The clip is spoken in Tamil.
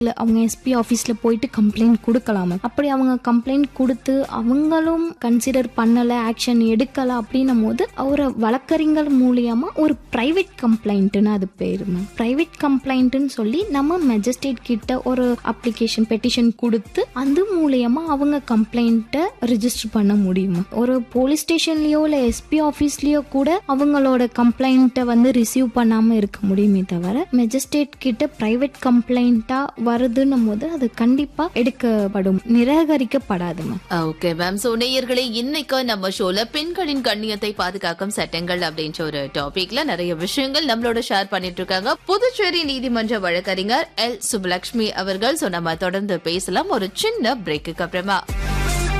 இல்ல அவங்க எஸ்பி ஆஃபீஸ்ல போயிட்டு கம்ப்ளைண்ட் கொடுக்கலாமா அப்படி அவங்க கம்ப்ளைண்ட் கொடுத்து அவங்களும் கன்சிடர் பண்ணல ஆக்ஷன் எடுக்கல அப்படின்னும் போது ஒரு வழக்கறிஞர் மூலியமா ஒரு பிரைவேட் கம்ப்ளைண்ட்னு அது பேரு மேம் பிரைவேட் கம்ப்ளைண்ட்னு சொல்லி நம்ம மெஜிஸ்ட்ரேட் கிட்ட ஒரு அப்ளிகேஷன் பெட்டிஷன் கொடுத்து அது மூலியமா அவங்க கம்ப்ளைண்ட்டை ரிஜிஸ்டர் பண்ண முடியுமா ஒரு போலீஸ் ஸ்டேஷன்லயோ இல்ல எஸ்பி ஆஃபீஸ்லயோ கூட அவங்களோட கம்ப்ளைண்ட்டை வந்து ரிசீவ் பண்ணாம இருக்க முடியுமே தவிர மெஜிஸ்ட்ரேட் கிட்ட பிரைவேட் கம்ப்ளைண்ட்டா வருதுன்னும் போது அது கண்டிப்பா எடுக்கப்படும் நிராகரிக்கப்படாது மேம் ஓகே மேம் சோ நேயர்களே இன்னைக்கு நம்ம ஷோல பெண்களின் கண்ணியத்தை பாதுகாக்கும் சட்டங்கள் அப்படின்ற ஒரு டாபிக்ல நிறைய விஷயங்கள் நம்மளோட ஷேர் பண்ணிட்டு இருக்காங்க புதுச்சேரி நீதிமன்ற வழக்கறிஞர் எல் சுபலட்சுமி அவர்கள் சோ நம்ம தொடர்ந்து பேசலாம் ஒரு சின்ன பிரேக்குக்கு அப்புறமா